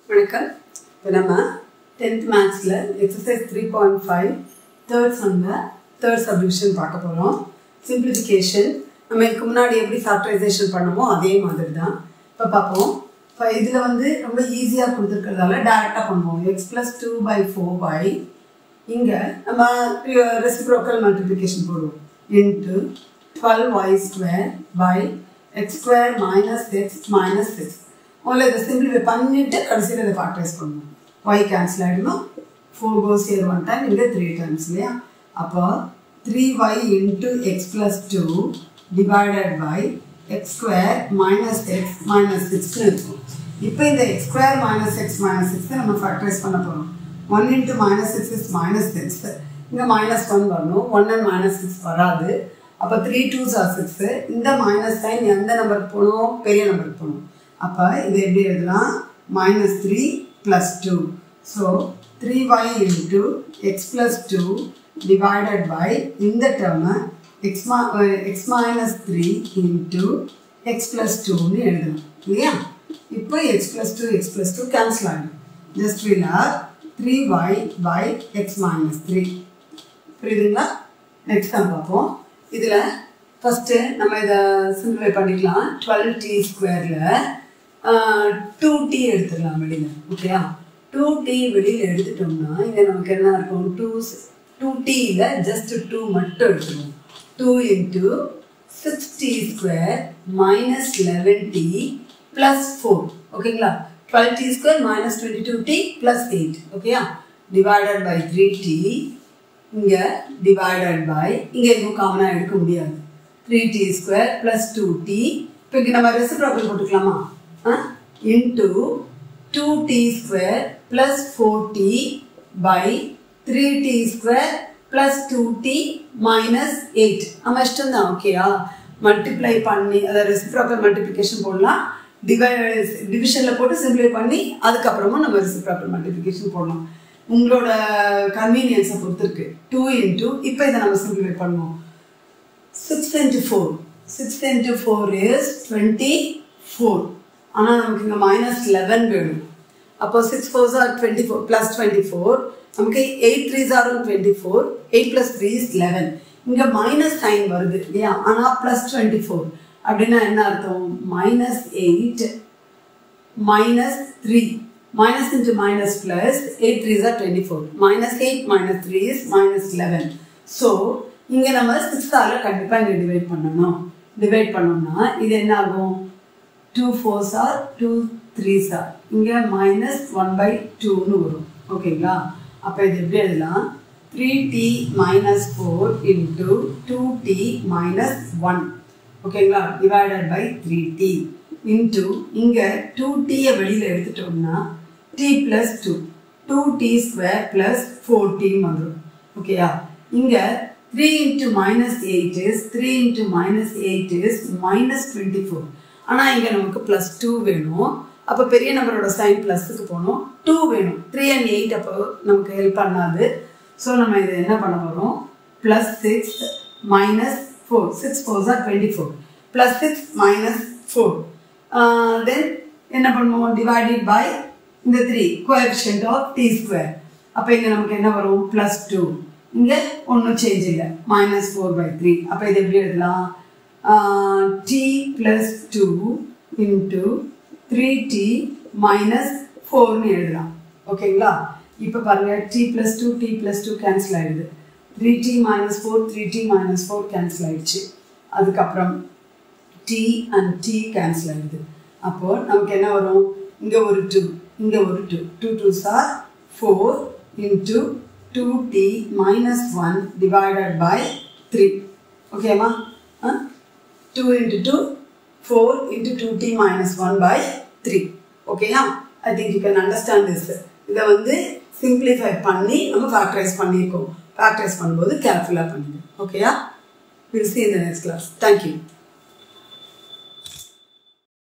வணக்கம் இப்போ நம்ம டென்த் மேக்ஸில் exercise three point five third சம்மில் தேர்ட் சப்டிவிஷன் பார்க்க போகிறோம் சிம்பிளிஃபிகேஷன் நம்ம இதுக்கு முன்னாடி எப்படி ஃபேக்டரைசேஷன் பண்ணமோ அதே மாதிரி தான் இப்போ பார்ப்போம் இப்போ இதில் வந்து ரொம்ப ஈஸியாக கொடுத்துருக்கிறதால டேரெக்டாக பண்ணுவோம் x plus two by four by இங்கே நம்ம ரெசிப்ரோக்கல் மல்டிப்ளிகேஷன் போடுவோம் into twelve y square by x square minus x minus six முதல்ல இதை சிம்பிளிஃபை பண்ணிவிட்டு கடைசியில் இதை ஃபேக்டரைஸ் பண்ணுவோம் ஒய் கேன்சல் ஆகிடணும் four goes here one time இங்கே த்ரீ டைம்ஸ் இல்லையா அப்போ three y into x plus two divided by x square minus x minus சிக்ஸ்னு இருக்கும் இப்போ இந்த x square minus x minus சிக்ஸை நம்ம ஃபேக்டரைஸ் பண்ண போகிறோம் one into minus six is minus six இங்கே மைனஸ் ஒன் வரணும் ஒன் அண்ட் மைனஸ் சிக்ஸ் வராது அப்போ த்ரீ டூஸ் ஆர் சிக்ஸு இந்த மைனஸ் சைன் எந்த நம்பருக்கு போகணும் பெரிய நம்பருக்கு போகணும் அப்போ இது எப்படி எழுதலாம் minus three plus two so three y into x plus two divided by இந்த டேர்மை எக்ஸ் மா x minus three into x plus டூன்னு எழுதணும் இல்லையா இப்போ x plus two x plus two cancel ஆகிடும் just will are three y by x minus three புரியுதுங்களா next தான் பார்ப்போம் இதில் ஃபஸ்ட்டு நம்ம இதை சிம்பிளை பண்ணிக்கலாம் டுவெல் டி ஸ்கொயரில் டூ டி எடுத்துக்கலாம் வெளியில் ஓகேயா டூ டி வெளியில் எடுத்துட்டோம்னா இங்கே நமக்கு என்ன இருக்கும் டூ டூ டியில் ஜஸ்ட் டூ மட்டும் எடுத்துருவோம் two into six t square minus eleven t plus four ஓகேங்களா twelve t square minus twenty two t plus eight ஓகேயா டிவைடட் பை த்ரீ டி இங்கே டிவைடட் பை இங்கே எதுவும் காமனாக எடுக்க முடியாது three t square plus two t இப்போ இங்கே நம்ம ரெசிப்ரோக்கல் போட்டுக்கலாமா into two t square plus four t by three t square plus two t minus eight நம்ம இஷ்டம் தான் ஓகேயா மல்டிப்ளை பண்ணி அதை ரெசிப்ரோக்கல் மல்டிப்ளிகேஷன் போடலாம் டிவை டிவிஷனில் போட்டு சிம்பிளை பண்ணி அதுக்கப்புறமா நம்ம ரெசிப்ரோக்கல் மல்டிப்ளிகேஷன் போடலாம் உங்களோட கன்வீனியன்ஸை பொறுத்து இருக்கு டூ இன்டூ இப்போ இதை நம்ம சிம்பிளிஃபை பண்ணுவோம் six into four six into four is twenty four ஆனால் நமக்கு இங்கே மைனஸ் லெவன் வேணும் அப்போ six fours are twenty four plus twenty four நமக்கு eight threes are twenty four eight plus three is eleven இங்கே மைனஸ் சைன் வருது இல்லையா ஆனால் ப்ளஸ் டுவெண்ட்டி ஃபோர் அப்படின்னா என்ன அர்த்தம் minus eight minus three minus into minus plus 8 3s are 24 minus 8 minus 3 is minus 11 so இங்க நம்ம 6 ஆல கண்டிப்பா இங்க டிவைட் பண்ணணும் டிவைட் பண்ணோம்னா இது என்ன ஆகும் 2 4s are 2 3s are இங்க minus 1 by 2 னு வரும் ஓகேங்களா அப்ப இது எப்படி எழுதலாம் 3t minus 4 into 2t minus 1 ஓகேங்களா டிவைடட் பை 3t இன்ட்டு இங்கே டூ டீயை வெளியில் எடுத்துட்டோம்னா t plus two two t square plus four t வந்துடும் ஓகேயா இங்கே three into minus eight is three into minus eight is minus twenty four ஆனால் இங்கே நமக்கு ப்ளஸ் டூ வேணும் அப்போ பெரிய நம்பரோட சைன் ப்ளஸுக்கு போகணும் டூ வேணும் த்ரீ அண்ட் எயிட் அப்போ நமக்கு ஹெல்ப் பண்ணாது ஸோ நம்ம இதை என்ன பண்ண போகிறோம் plus six minus four six four தான் twenty four plus six minus four then என்ன பண்ணுவோம் டிவைடட் பை இந்த three coefficient of t square அப்போ இங்கே நமக்கு என்ன வரும் ப்ளஸ் டூ இங்கே ஒன்றும் சேஞ்ச் இல்லை மைனஸ் ஃபோர் பை த்ரீ அப்போ இது எப்படி எழுதலாம் t plus two into three t minus ஃபோர்னு எழுதலாம் ஓகேங்களா இப்போ பாருங்கள் t plus two t plus two cancel ஆகிடுது three t minus four three t minus four cancel ஆகிடுச்சு அதுக்கப்புறம் டி அண்ட் டி கேன்சல் ஆகிடுது அப்போது நமக்கு என்ன வரும் இங்கே ஒரு டூ இங்கே ஒரு two two two sir four into two t minus one divided by three ஓகேம்மா two into two four into two t minus one by three ஓகேயா I think you can understand this இதை வந்து simplify பண்ணி நம்ம factorise பண்ணியிருக்கோம் factorise பண்ணும்போது கேர்ஃபுல்லாக பண்ணுங்க ஓகேயா வில் சி இந்த நெக்ஸ்ட் கிளாஸ் தேங்க்யூ